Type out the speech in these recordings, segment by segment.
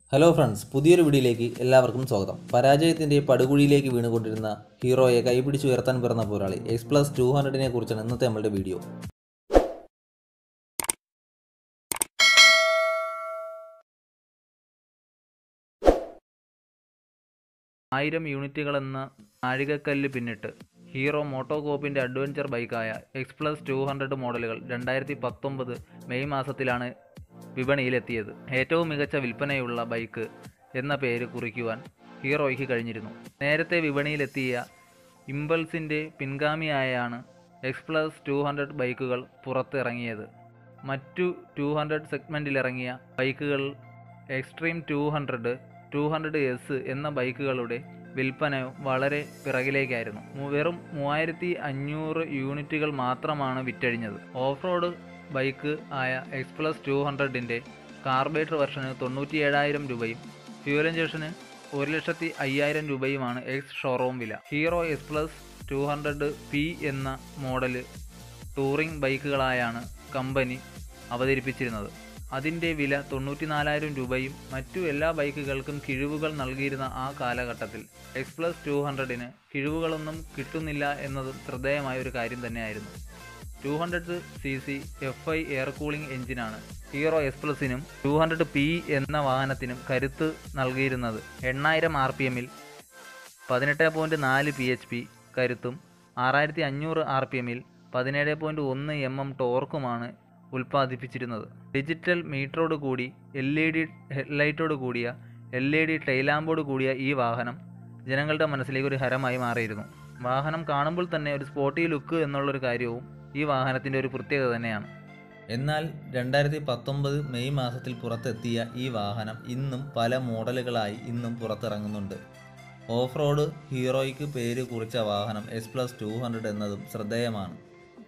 hello friends പുതിയൊരു വീഡിയോയിലേക്ക് എല്ലാവർക്കും സ്വാഗതം പരാജയത്തിന്റെ പടുകുഴിയിലേക്ക് വീണുകൊണ്ടിരുന്ന ഹീറോയെ കൈപിടിച്ചുയർത്താൻ പിറന്ന പോരാളി എക്സ് പ്ലസ് ടു ഹൺഡ്രഡിനെ കുറിച്ചാണ് ഇന്നത്തെ നമ്മളുടെ വീഡിയോ ആയിരം യൂണിറ്റുകളെന്ന നാഴികക്കല്ല് പിന്നിട്ട് ഹീറോ മോട്ടോകോപ്പിൻ്റെ അഡ്വഞ്ചർ ബൈക്കായ എക്സ് പ്ലസ് ടു ഹൺഡ്രഡ് മോഡലുകൾ രണ്ടായിരത്തി പത്തൊമ്പത് മെയ് മാസത്തിലാണ് വിപണിയിലെത്തിയത് ഏറ്റവും മികച്ച വിൽപ്പനയുള്ള ബൈക്ക് എന്ന പേര് കുറിക്കുവാൻ ഹീറോയ്ക്ക് കഴിഞ്ഞിരുന്നു നേരത്തെ വിപണിയിലെത്തിയ ഇമ്പൾസിൻ്റെ പിൻഗാമിയായാണ് എക്സ് പ്ലസ് ടു ഹൺഡ്രഡ് ബൈക്കുകൾ പുറത്തിറങ്ങിയത് മറ്റു ടു ഹൺഡ്രഡ് സെഗ്മെൻറ്റിലിറങ്ങിയ ബൈക്കുകൾ Xtreme two hundred two hundred S എന്ന ബൈക്കുകളുടെ വിൽപ്പന വളരെ പിറകിലേക്കായിരുന്നു മു- വെറും മൂവായിരത്തി അഞ്ഞൂറ് യൂണിറ്റുകൾ മാത്രമാണ് വിറ്റഴിഞ്ഞത് ഓഫ് റോഡ് ബൈക്ക് ആയ എക്സ് പ്ലസ് ടു ഹൺഡ്രഡിൻ്റെ കാർബേറ്റർ വെർഷന് തൊണ്ണൂറ്റി ഏഴായിരം രൂപയും ഫ്യൂൽ ഇഞ്ചക്ഷന് ഒരു ലക്ഷത്തി അയ്യായിരം രൂപയുമാണ് എക്സ് ഷോറൂം വില Hero S plus two hundred P എന്ന മോഡല് ടൂറിംഗ് ബൈക്കുകളായാണ് കമ്പനി അവതരിപ്പിച്ചിരുന്നത് അതിൻ്റെ വില തൊണ്ണൂറ്റി നാലായിരം രൂപയും മറ്റു എല്ലാ ബൈക്കുകൾക്കും കിഴിവുകൾ നൽകിയിരുന്ന ആ കാലഘട്ടത്തിൽ എക്സ് പ്ലസ് ടു ഹൺഡ്രഡിന് കിഴിവുകളൊന്നും കിട്ടുന്നില്ല എന്നതും ശ്രദ്ധേയമായ ഒരു കാര്യം തന്നെയായിരുന്നു two hundred C C F I air cooling എഞ്ചിനാണ് ഹീറോ എസ് പ്ലസിനും ടു ഹൺഡ്രഡ് പി എന്ന വാഹനത്തിനും കരുത്ത് നൽകിയിരുന്നത് എണ്ണായിരം ആർ പി എമ്മിൽ പതിനെട്ട് പോയിൻറ്റ് നാല് പി എച്ച് പി കരുത്തും ആറായിരത്തി അഞ്ഞൂറ് ആർ പി എമ്മിൽ പതിനേഴ് പോയിൻറ്റ് ഒന്ന് എം എം ടോർക്കുമാണ് ഉൽപ്പാദിപ്പിച്ചിരുന്നത് ഡിജിറ്റൽ മീറ്ററോട് കൂടി എൽ ഇ ഡി ഹെഡ്ലൈറ്റോട് കൂടിയ എൽ ഇ ഡി ടൈലാമ്പോട് കൂടിയ ഈ വാഹനം ജനങ്ങളുടെ മനസ്സിലേക്ക് ഒരു ഹരമായി മാറിയിരുന്നു വാഹനം കാണുമ്പോൾ തന്നെ ഒരു സ്പോർട്ടി ലുക്ക് എന്നുള്ളൊരു കാര്യവും ഈ വാഹനത്തിൻ്റെ ഒരു പ്രത്യേകത തന്നെയാണ് എന്നാൽ രണ്ടായിരത്തി പത്തൊമ്പത് മെയ് മാസത്തിൽ പുറത്തെത്തിയ ഈ വാഹനം ഇന്നും പല മോഡലുകളായി ഇന്നും പുറത്തിറങ്ങുന്നുണ്ട് ഓഫ് റോഡ് ഹീറോയ്ക്ക് പേര് കുറിച്ച വാഹനം എസ് പ്ലസ് ടു ഹൺഡ്രഡ് എന്നതും ശ്രദ്ധേയമാണ്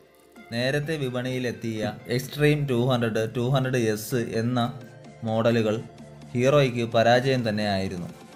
നേരത്തെ വിപണിയിലെത്തിയ Xtreme two hundred two hundred S എന്ന മോഡലുകൾ ഹീറോയ്ക്ക് പരാജയം തന്നെയായിരുന്നു